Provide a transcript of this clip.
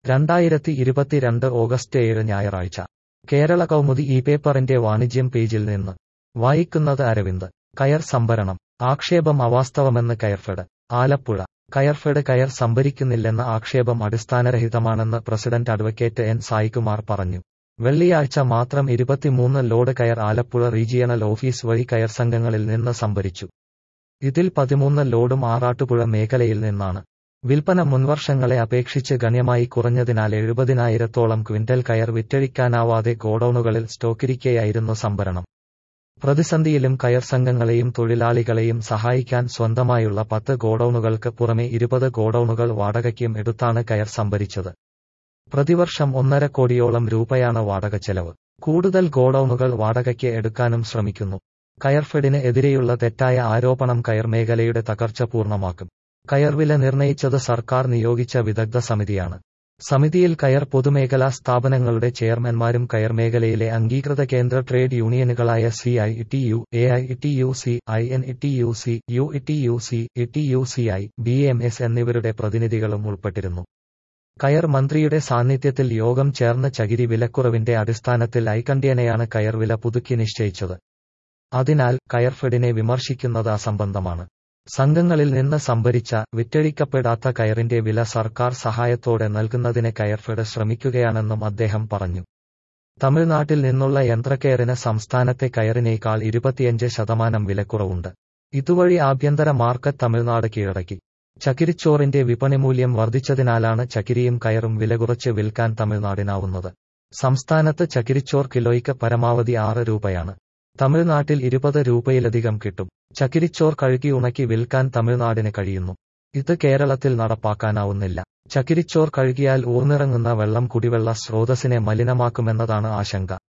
രണ്ടായിരത്തി ഇരുപത്തിരണ്ട് ഓഗസ്റ്റ് ഏഴ് ഞായറാഴ്ച കേരള കൗമുദി ഈ പേപ്പറിന്റെ വാണിജ്യം പേജിൽ നിന്ന് വായിക്കുന്നത് അരവിന്ദ് കയർ സംഭരണം ആക്ഷേപം അവാസ്തവമെന്ന് കയർഫെഡ് ആലപ്പുഴ കയർഫെഡ് കയർ സംഭരിക്കുന്നില്ലെന്ന ആക്ഷേപം അടിസ്ഥാനരഹിതമാണെന്ന് പ്രസിഡന്റ് അഡ്വക്കേറ്റ് എൻ സായികുമാർ പറഞ്ഞു വെള്ളിയാഴ്ച മാത്രം ഇരുപത്തിമൂന്ന് ലോഡ് കയർ ആലപ്പുഴ റീജിയണൽ ഓഫീസ് വഴി കയർ സംഘങ്ങളിൽ നിന്ന് സംഭരിച്ചു ഇതിൽ പതിമൂന്ന് ലോഡും ആറാട്ടുപുഴ മേഖലയിൽ നിന്നാണ് വിൽപ്പന മുൻവർഷങ്ങളെ അപേക്ഷിച്ച് ഗണ്യമായി കുറഞ്ഞതിനാൽ എഴുപതിനായിരത്തോളം ക്വിന്റൽ കയർ വിറ്റഴിക്കാനാവാതെ ഗോഡൌണുകളിൽ സ്റ്റോക്കിരിക്കെയായിരുന്നു സംഭരണം പ്രതിസന്ധിയിലും കയർ സംഘങ്ങളെയും തൊഴിലാളികളെയും സഹായിക്കാൻ സ്വന്തമായുള്ള പത്ത് ഗോഡൌണുകൾക്ക് പുറമെ ഇരുപത് ഗോഡൌണുകൾ വാടകയ്ക്കും എടുത്താണ് കയർ സംഭരിച്ചത് പ്രതിവർഷം ഒന്നര കോടിയോളം രൂപയാണ് വാടക ചെലവ് കൂടുതൽ ഗോഡൌണുകൾ വാടകയ്ക്ക് എടുക്കാനും ശ്രമിക്കുന്നു കയർഫെഡിന് എതിരെയുള്ള തെറ്റായ ആരോപണം കയർ മേഖലയുടെ തകർച്ച പൂർണ്ണമാക്കും കയർവില നിർണയിച്ചത് സർക്കാർ നിയോഗിച്ച വിദഗ്ധ സമിതിയാണ് സമിതിയിൽ കയർ പൊതുമേഖലാ സ്ഥാപനങ്ങളുടെ ചെയർമാൻമാരും കയർ മേഖലയിലെ അംഗീകൃത കേന്ദ്ര ട്രേഡ് യൂണിയനുകളായ C I T U A I T U C I N T U C U T U C T U C I B M S എന്നിവരുടെ പ്രതിനിധികളും ഉൾപ്പെട്ടിരുന്നു കയർ മന്ത്രിയുടെ സാന്നിധ്യത്തിൽ യോഗം ചേർന്ന് ചകിരി വിലക്കുറവിന്റെ അടിസ്ഥാനത്തിൽ ഐകണ്ഠ്യേനയാണ് കയർ വില പുതുക്കി നിശ്ചയിച്ചത് അതിനാൽ കയർഫെഡിനെ വിമർശിക്കുന്നത് അസംബന്ധമാണ് സംഘങ്ങളിൽ നിന്ന് സംഭരിച്ച വിറ്റഴിക്കപ്പെടാത്ത കയറിന്റെ വില സർക്കാർ സഹായത്തോടെ നൽകുന്നതിന് കയർഫെഡ് ശ്രമിക്കുകയാണെന്നും അദ്ദേഹം പറഞ്ഞു തമിഴ്നാട്ടിൽ നിന്നുള്ള യന്ത്രക്കയറിന് സംസ്ഥാനത്തെ കയറിനേക്കാൾ ഇരുപത്തിയഞ്ച് ശതമാനം വിലക്കുറവുണ്ട് ഇതുവഴി ആഭ്യന്തര മാർക്കറ്റ് തമിഴ്നാട് കീഴടക്കി ചകിരിച്ചോറിന്റെ വിപണിമൂല്യം വർദ്ധിച്ചതിനാലാണ് ചകിരിയും കയറും വില കുറച്ച് വിൽക്കാൻ തമിഴ്നാടിനാവുന്നത് സംസ്ഥാനത്ത് ചകിരിച്ചോർ കിലോയ്ക്ക് പരമാവധി ആറ് രൂപയാണ് തമിഴ്നാട്ടിൽ ഇരുപത് രൂപയിലധികം കിട്ടും ചകിരിച്ചോർ കഴുകി ഉണക്കി വിൽക്കാൻ തമിഴ്നാടിന് കഴിയുന്നു ഇത് കേരളത്തിൽ നടപ്പാക്കാനാവുന്നില്ല ചകിരിച്ചോർ കഴുകിയാൽ ഊർന്നിറങ്ങുന്ന വെള്ളം കുടിവെള്ള സ്രോതസ്സിനെ മലിനമാക്കുമെന്നതാണ് ആശങ്ക